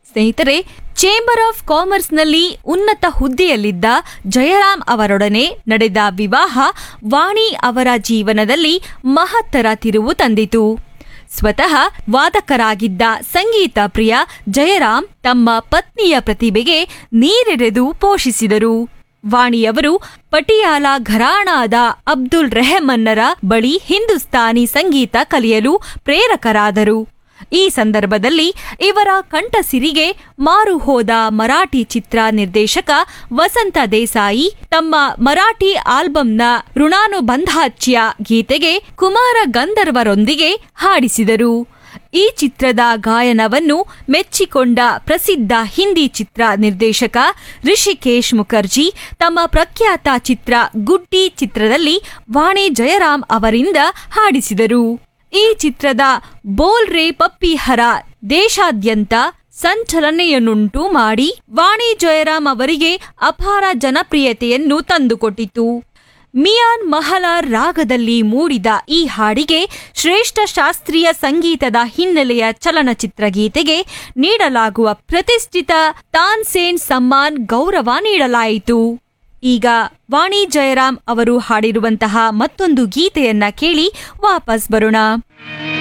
ಸ್ನೇಹಿತರೆ chamber of ಕಾಮರ್ಸ್ನಲ್ಲಿ ಉನ್ನತ ಹುದ್ದೆಯಲ್ಲಿದ್ದ ಜಯರಾಮ್ ಅವರೊಡನೆ ನಡೆದ ವಿವಾಹ ವಾಣಿ ಅವರ ಜೀವನದಲ್ಲಿ ಮಹತ್ತರ ತಿರುವು ತಂದಿತು ಸ್ವತಃ ವಾದಕರಾಗಿದ್ದ ಸಂಗೀತ ಪ್ರಿಯ ಜಯರಾಮ್ ತಮ್ಮ ಪತ್ನಿಯ ಪ್ರತಿಭೆಗೆ ನೀರೆರೆದು ಪೋಷಿಸಿದರು ವಾಣಿಯವರು ಪಟಿಯಾಲ ಘರಾಣಾದ ಅಬ್ದುಲ್ ರೆಹಮನ್ನರ ಬಳಿ ಹಿಂದೂಸ್ತಾನಿ ಸಂಗೀತ ಕಲಿಯಲು ಪ್ರೇರಕರಾದರು ಈ ಸಂದರ್ಭದಲ್ಲಿ ಇವರ ಕಂಠಸಿರಿಗೆ ಮಾರು ಹೋದ ಮರಾಠಿ ಚಿತ್ರ ನಿರ್ದೇಶಕ ವಸಂತ ದೇಸಾಯಿ ತಮ್ಮ ಮರಾಠಿ ಆಲ್ಬಂನ ಋಣಾನುಬಂಧಾಚ್ಯ ಗೀತೆಗೆ ಕುಮಾರ ಗಂಧರ್ವರೊಂದಿಗೆ ಹಾಡಿಸಿದರು ಈ ಚಿತ್ರದ ಗಾಯನವನ್ನು ಮೆಚ್ಚಿಕೊಂಡ ಪ್ರಸಿದ್ಧ ಹಿಂದಿ ಚಿತ್ರ ನಿರ್ದೇಶಕ ರಿಷಿಕೇಶ್ ಮುಖರ್ಜಿ ತಮ್ಮ ಪ್ರಖ್ಯಾತ ಚಿತ್ರ ಗುಡ್ಡಿ ಚಿತ್ರದಲ್ಲಿ ವಾಣಿ ಜಯರಾಮ್ ಅವರಿಂದ ಹಾಡಿಸಿದರು ಈ ಚಿತ್ರದ ಬೋಲ್ ರೇ ಪಪ್ಪಿ ಹರ ದೇಶಾದ್ಯಂತ ಸಂಚಲನೆಯನ್ನುಂಟು ಮಾಡಿ ವಾಣಿ ಜಯರಾಮ್ ಅವರಿಗೆ ಅಪಾರ ಜನಪ್ರಿಯತೆಯನ್ನು ತಂದುಕೊಟ್ಟಿತು ಮಿಯಾನ್ ಮಹಲಾರ್ ರಾಗದಲ್ಲಿ ಮೂಡಿದ ಈ ಹಾಡಿಗೆ ಶ್ರೇಷ್ಠ ಶಾಸ್ತ್ರೀಯ ಸಂಗೀತದ ಹಿನ್ನೆಲೆಯ ಚಲನಚಿತ್ರ ಗೀತೆಗೆ ನೀಡಲಾಗುವ ಪ್ರತಿಷ್ಠಿತ ತಾನ್ಸೇನ್ ಸಮ್ಮಾನ್ ಗೌರವ ನೀಡಲಾಯಿತು ಈಗ ವಾಣಿ ಜಯರಾಮ್ ಅವರು ಹಾಡಿರುವಂತಹ ಮತ್ತೊಂದು ಗೀತೆಯನ್ನ ಕೇಳಿ ವಾಪಸ್ ಬರೋಣ